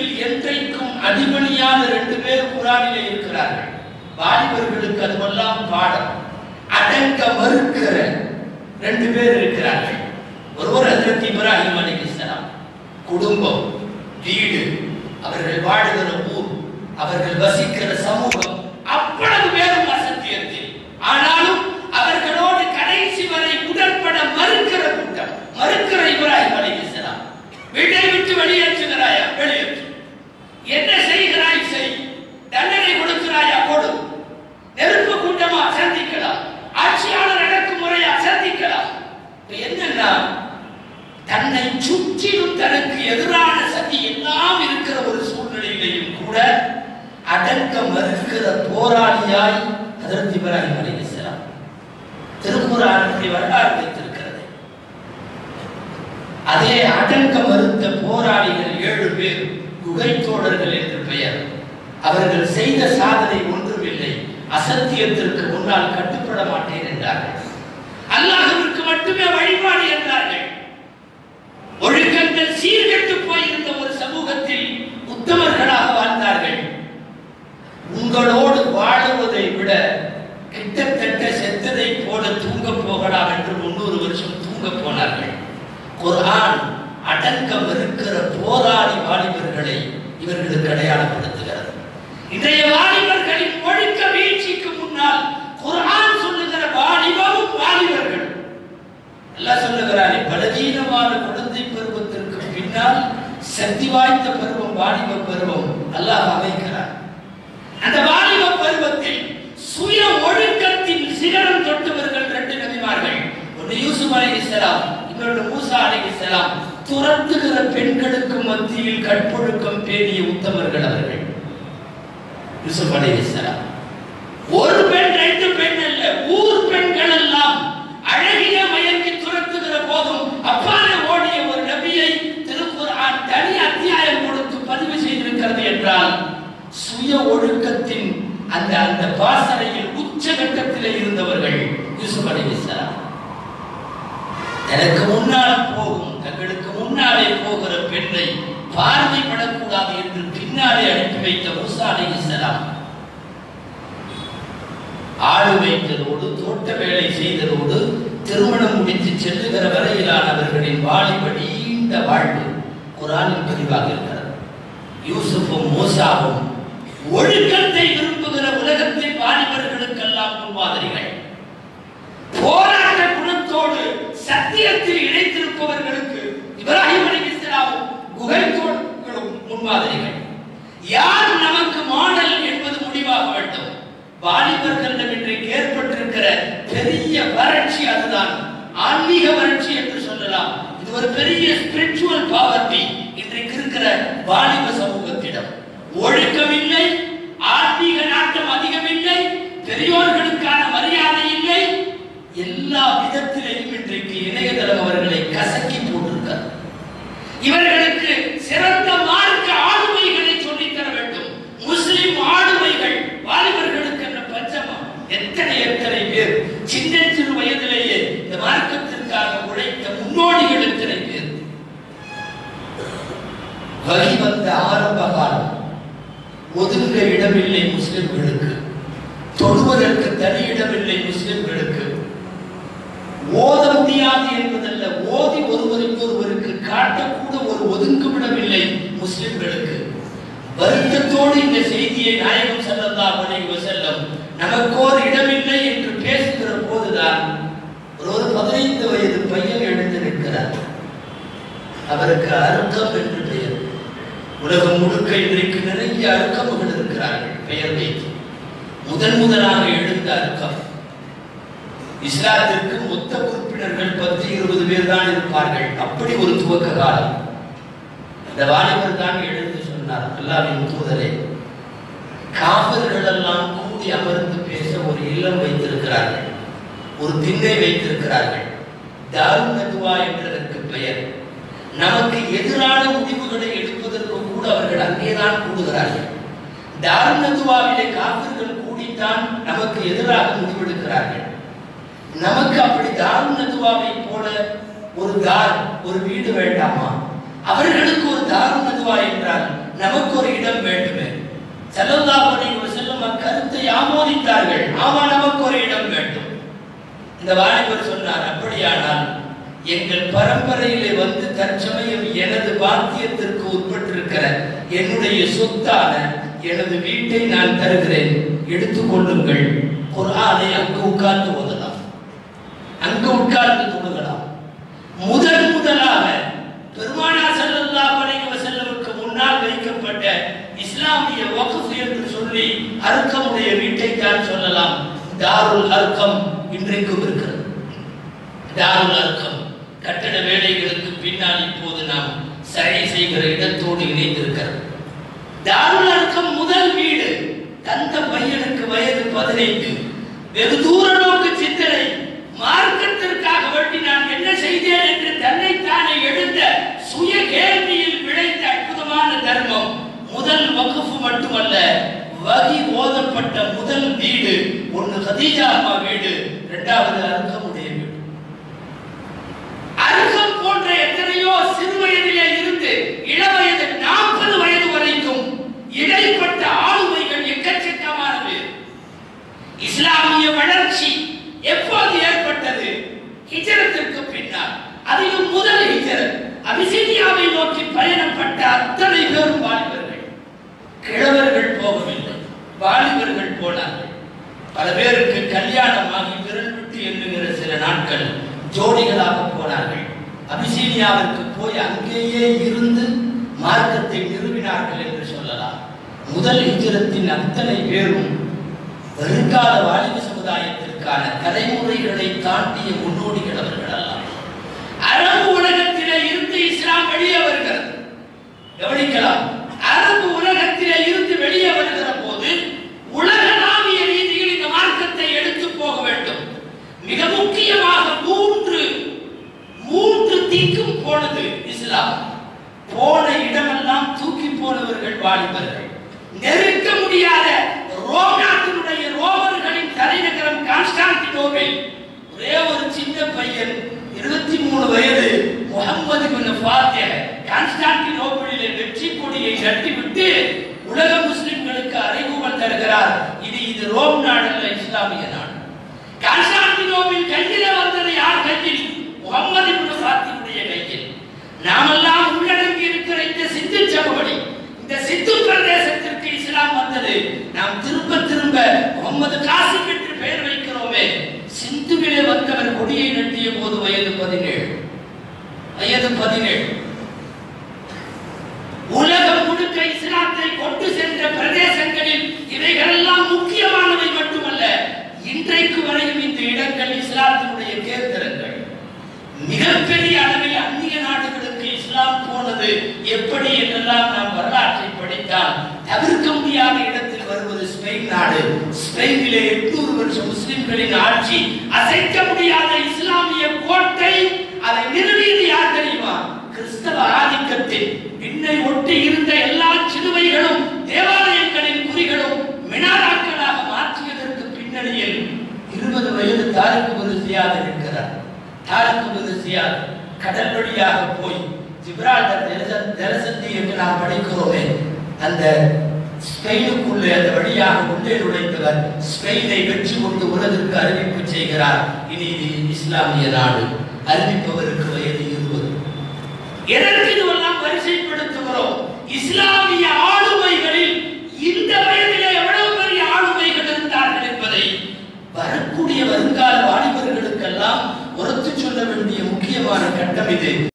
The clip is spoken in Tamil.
வீட்டில் என்றைக்கும் அடிமணியான ரெண்டு பேர் குரானிலே இருக்கிறார்கள் வாலிபர்களுக்கு அதுவெல்லாம் பாடம் அடங்க மறுக்கிற ரெண்டு பேர் இருக்கிறார்கள் ஒருவர் ஹஜரத் இப்ராஹிம் அலைஹிஸ்ஸலாம் குடும்பம் வீடு அவர்கள் வாழுகிற ஊர் அவர்கள் வசிக்கிற சமூகம் அவ்வளவு பேரும் அசத்தியத்தில் ஆனாலும் அவர்களோடு கடைசி வரை உடன்பட மறுக்கிற கூட்டம் மறுக்கிற இப்ராஹிம் அலைஹிஸ்ஸலாம் வீட்டை விட்டு வெளியேற்றுகிறாயா வெளியேற்று என்ன செய்கிறாய் செய் தண்டனை கொடுக்கிறாயா கொடு நெருப்பு கூட்டமா சந்திக்கலாம் ஆட்சியாளர் அடக்கும் முறையா சந்திக்கலாம் இப்ப என்னன்னா தன்னை சுற்றிலும் தனக்கு எதிரான சக்தி எல்லாம் இருக்கிற ஒரு சூழ்நிலையிலையும் கூட அடக்க மறுக்கிற போராளியாய் ஹதரத் இப்ராஹிம் அலைஹிஸ்ஸலாம் திருக்குறான் அப்படி வரலாறு வைத்திருக்கிறது அதே அடங்க மறுத்த போராளிகள் ஏழு பேர் குகை தோழர்கள் என்று பெயர் அவர்கள் செய்த சாதனை ஒன்றுமில்லை அசத்தியத்திற்கு முன்னால் கட்டுப்பட மாட்டேன் என்றார்கள் அல்லாஹ்விற்கு மட்டுமே வழிபாடு என்றார்கள் ஒழுக்கங்கள் சீர்கெட்டு போயிருந்த ஒரு சமூகத்தில் உத்தமர்களாக வாழ்ந்தார்கள் உங்களோடு வாழுவதை விட கிட்டத்தட்ட செத்ததை போல தூங்க போகலாம் என்று முன்னூறு வருஷம் தூங்க போனார்கள் குர்ஆன் அடக்கம் இருக்கிற போராளி வாலிபர்களை இவர்களுக்கு அடையாளப்படுத்துகிறது இன்றைய வாலிபர்களின் ஒழுக்க வீழ்ச்சிக்கு முன்னால் குர்ஆன் சொல்லுகிற வாலிபமும் வாலிபர்கள் அல்லாஹ் சொல்லுகிறாரே பலவீனமான குழந்தை பருவத்திற்கு பின்னால் சக்தி வாய்ந்த பருவம் வாலிப பருவம் அல்லாஹ் அமைக்கிறார் அந்த வாலிப பருவத்தில் சுய ஒழுக்கத்தின் சிகரம் தொட்டவர்கள் ரெண்டு நபிமார்கள் ஒன்று யூசுப் அலைஹிஸ்ஸலாம் இன்னொன்று மூசா அலைஹிஸ்ஸலாம் துரத்துகிற பெண்களுக்கு மத்தியில் கற்பொழுக்கம் பேணிய உத்தமர்கள் அவர்கள் யூசுப் அலைஹிஸ்ஸலாம் ஒரு பெண் ரெண்டு பெண் அல்ல ஊர் பெண்கள் எல்லாம் அழகிய மயங்கி துரத்துகிற போதும் அப்பாலே ஓடிய ஒரு நபியை திருக்குர்ஆன் தனி அத்தியாயம் கொடுத்து பதிவு செய்திருக்கிறது என்றால் சுய ஒழுக்கத்தின் அந்த அந்த பாசறையில் உச்சகட்டத்திலே இருந்தவர்கள் யூசுப் அலைஹிஸ்ஸலாம் எனக்கு முன்னால் போகும் தங்களுக்கு முன்னாலே போகிற பெண்ணை பார்வைப்படக்கூடாது என்று பின்னாலே அனுப்பி வைத்த மூசா அலைஹிஸ்ஸலாம் ஆடு வைத்ததோடு தோட்ட வேலை செய்ததோடு திருமணம் முடித்து செல்லுகிற வரையிலானவர்களின் வாலிப நீண்ட வாழ்வு குரானில் பதிவாக இருக்கிறது யூசுஃபும் மூசாவும் ஒழுக்கத்தை விரும்புகிற உலகத்தின் வாலிபர்களுக்கெல்லாம் முன்மாதிரிகள் போராட்ட குணத்தோடு சத்தியத்தில் இணைத்திருப்பவர்களுக்கு இப்ராஹிம் அலைஹிஸ்ஸலாமும் குகை தோழர்களும் முன்மாதிரிகள் யார் நமக்கு மாடல் என்பது முடிவாக வேண்டும் வாலிபர்களிடம் இன்றைக்கு ஏற்பட்டிருக்கிற பெரிய வறட்சி அதுதான் ஆன்மீக வறட்சி என்று சொல்லலாம் இது ஒரு பெரிய ஸ்பிரிச்சுவல் பாவர்ட்டி இன்றைக்கு இருக்கிற வாலிப சமூகத்திடம் ஒழுக்கம் இல்லை ஆன்மீக நாட்டம் அதிகம் இல்லை பெரியோர்களுக்கான மரியாதை இல்லை எல்லா விதத்திலேயும் இன்றைக்கு இணையதளம் அவர்களை கசக்கி போட்டிருக்கிறார் இவர்களுக்கு சிறந்த மார்க்க ஆளுமைகளை சொல்லித் தர வேண்டும் முஸ்லிம் ஆளுமைகள் வாலிபர்களுக்கு என்ற பஞ்சமா எத்தனை எத்தனை பேர் சின்ன சிறு வயதிலேயே இந்த மார்க்கத்திற்காக உழைத்த முன்னோடிகள் எத்தனை பேர் வழி வந்த ஆரம்ப காலம் ஒதுங்க இடமில்லை முஸ்லிம்களுக்கு தொழுவதற்கு தனி இடமில்லை முஸ்லிம்களுக்கு ஓத முடியாது என்பதல்ல ஓதி ஒருவருக்கு ஒருவருக்கு காட்டக்கூட ஒரு ஒதுங்குமிடமில்லை முஸ்லிம்களுக்கு வருத்தத்தோடு இந்த செய்தியை நாயகம் ஸல்லல்லாஹு அலைஹி வஸல்லம் நமக்கோர் இடமில்லை என்று பேசுகிற போதுதான் ஒரு ஒரு பதினைந்து வயது பையன் எழுந்து நிற்கிறார் அவருக்கு அருக்கம் என்று பெயர் உலகம் முழுக்க இன்றைக்கு நிறைய அருக்கமுகள் இருக்கிறார்கள் பெயர் வைத்து முதன் முதலாக எழுந்த அருக்கம் இஸ்லாத்திற்கு மொத்த உறுப்பினர்கள் பத்து இருபது பேர் தான் இருப்பார்கள் அப்படி ஒரு துவக்க காலம் இந்த வாலிபர் தான் எழுந்து சொன்னார் அல்லாவின் தூதரே காவல்கள் எல்லாம் கூடி அமர்ந்து பேச ஒரு இல்லம் வைத்திருக்கிறார்கள் ஒரு திண்ணை வைத்திருக்கிறார்கள் தாருன் நதுவா என்றதற்கு பெயர் நமக்கு எதிரான முடிவுகளை எடுப்பதற்கு கூட அவர்கள் அங்கேதான் கூடுகிறார்கள் தாருன் நதுவாவிலே காவிர்கள் கூடித்தான் நமக்கு எதிராக முடிவெடுக்கிறார்கள் நமக்கு அப்படி தாருன் நதுவாவை போல ஒரு தார் ஒரு வீடு வேண்டாமா அவர்களுக்கு ஒரு தாருன் நதுவா என்றால் நமக்கு ஒரு இடம் வேண்டுமே ஸல்லல்லாஹு அலைஹி வஸல்லம் அக்கருத்தை ஆமோதித்தார்கள் ஆமா நமக்கு ஒரு இடம் வேண்டும் இந்த வாலிபர் சொன்னார் அப்படியானால் எங்கள் பரம்பரையிலே வந்து தற்சமயம் எனது பாக்கியத்திற்கு உட்பட்டிருக்கிற என்னுடைய சொத்தான எனது வீட்டை நான் தருகிறேன் எடுத்துக்கொள்ளுங்கள் குர்ஆனை அங்கு உட்கார்ந்து ஓதலாம் அங்கு உட்கார்ந்து தொழுகலாம் முதல் முதலாக பெருமானா ஸல்லல்லாஹு அலைஹி வஸல்லமுக்கு முன்னால் வைக்கப்பட்ட இஸ்லாமிய வக்ஃப் என்று சொல்லி அர்க்கமுடைய வீட்டை தான் சொல்லலாம் தாருல் அர்க்கம் இன்றைக்கும் இருக்கிறது தாருல் அர்க்கம் கட்டட வேலைகளுக்கு பின்னால் இப்போது நாம் சரி செய்கிற இடத்தோடு இணைந்திருக்கிறது தாருல் அர்க்கம் முதல் வீடு தந்த பையனுக்கு வயது பதினைந்து வெகு தூர நோக்கு சிந்தனை மார்க்கத்திற்காக வேண்டி நான் என்ன செய்தேன் என்று தன்னைத்தானே எழுந்த சுய கேள்வியில் விளைந்த அற்புதமான தர்மம் முதல் வகுப்பு மட்டுமல்ல வகி ஓதப்பட்ட முதல் வீடு ஒன்று கதீஜா அம்மா வீடு இரண்டாவது அருக்கமுடைய வீடு அருகம் போன்ற எத்தனையோ சிறு வயதிலே இருந்து இளவயது நாற்பது வயது வரைக்கும் இடைப்பட்ட ஆளுமைகள் எக்கச்சக்கமானது இஸ்லாமிய வளர்ச்சி எப்போது ஏற்பட்டது ஹிஜரத்திற்கு பின்னால் அதிலும் முதல் ஹிஜரத் அபிசீனியாவை நோக்கி பயணப்பட்ட அத்தனை பேரும் வாலிபர்கள் கிழவர்கள் போகவில்லை வாலிபர்கள் போனார்கள் பல பேருக்கு கல்யாணமாகி விரல் விட்டு எண்ணுகிற சில நாட்கள் ஜோடிகளாக போனார்கள் அபிசீனியாவிற்கு போய் அங்கேயே இருந்து மார்க்கத்தை நிறுவினார்கள் என்று சொல்லலாம் முதல் ஹிஜரத்தின் அத்தனை பேரும் வருங்கால வாலிப சமுதாயத்திற்கான தலைமுறைகளை தாண்டிய முன்னோடிகள் அவர்கள் எல்லாம் அரபு உலகத்திலே இருந்து இஸ்லாம் வெளியே வருகிறது கவனிக்கலாம் அரபு உலகத்திலே இருந்து வெளியே வருகிற போது உலகளாவிய ரீதியில் இந்த மார்க்கத்தை எடுத்து போக வேண்டும் மிக முக்கியமாக மூன்று மூன்று திக்கும் போனது இஸ்லாம் போன இடமெல்லாம் தூக்கி போனவர்கள் வாலிபர்கள் நெருக்க முடியாத ரோம் நாட்டினுடைய ரோமர்களின் தலைநகரம் கான்ஸ்டான்டினோபிள் ஒரே ஒரு சின்ன பையன் இருபத்தி மூணு வயது முகமது பின் ஃபாத்திய கான்ஸ்டான்டினோபிளிலே வெற்றி கொடியை கட்டிவிட்டு உலக முஸ்லிம்களுக்கு அறிமுகம் தருகிறார் இது இது ரோம் நாடல்ல இஸ்லாமிய நாடு கான்ஸ்டான்டினோபிள் கையில வந்தது யார் கையில் முகமது பின் ஃபாத்தியுடைய கையில் நாமெல்லாம் உள்ளடங்கி இருக்கிற இந்த சித்து சமவெளி இந்த சித்து பிரதேசத்திற்கு இஸ்லாம் வந்தது நாம் திரும்ப திரும்ப முகமது காசிம் என்று பெயர் வைக்கிறோமே சிந்துவிலே வந்தவர் கொடியை நட்டிய போது வயது பதினேழு வயது பதினேழு உலகம் முழுக்க இஸ்லாத்தை கொண்டு சென்ற பிரதேசங்களில் இவைகளெல்லாம் முக்கியமானவை மட்டுமல்ல இன்றைக்கு வரையும் இந்த இடங்கள் இஸ்லாத்தினுடைய கேந்திரங்கள் மிகப்பெரிய அளவில் அந்நிய நாடுகளுக்கு இஸ்லாம் போனது எப்படி என்றெல்லாம் நாம் வரலாற்றை படித்தால் தவிர்க்க முடியாத இடத்தில் வருவது ஸ்பெயின் நாடு ஸ்பெயினிலே எட்நூறு வருஷம் முஸ்லிம்களின் ஆட்சி அசைக்க முடியாத இஸ்லாமிய கோட்டை அதை நிறுவியது யார் தெரியுமா கிறிஸ்தவ ஆதிக்கத்தில் பின்னை ஒட்டி இருந்த எல்லா சிலுவைகளும் தேவாலயங்களின் குறிகளும் மினாராக்களாக மாற்றியதற்கு பின்னணியில் இருபது வயது தாரிக்கு ஒரு சியாத இருக்கிறார் தாரிக்கு ஒரு சியாத் கடல் வழியாக போய் ஜிப்ரால்டர் ஜலச- ஜலசந்தி என்று நாம் படிக்கிறோமே அந்த ஸ்பெயினுக்குள்ளே அந்த வழியாக உள்ளே நுழைந்தவர் ஸ்பெயினை வெற்றி கொண்டு உலகிற்கு அறிவிப்பு செய்கிறார் இனி இது இஸ்லாமிய நாடு அறிவிப்பவருக்கு வயது இருபது எதற்கு இதுவெல்லாம் வரிசைப்படுத்துகிறோம் இஸ்லாமிய ஆளுமைகளில் இந்த வயதிலே எவ்வளவு பெரிய ஆளுமைகள் இருந்தார்கள் என்பதை வரக்கூடிய வருங்கால வாலிபர்களுக்கெல்லாம் உரத்து சொல்ல வேண்டிய முக்கியமான கட்டம் இது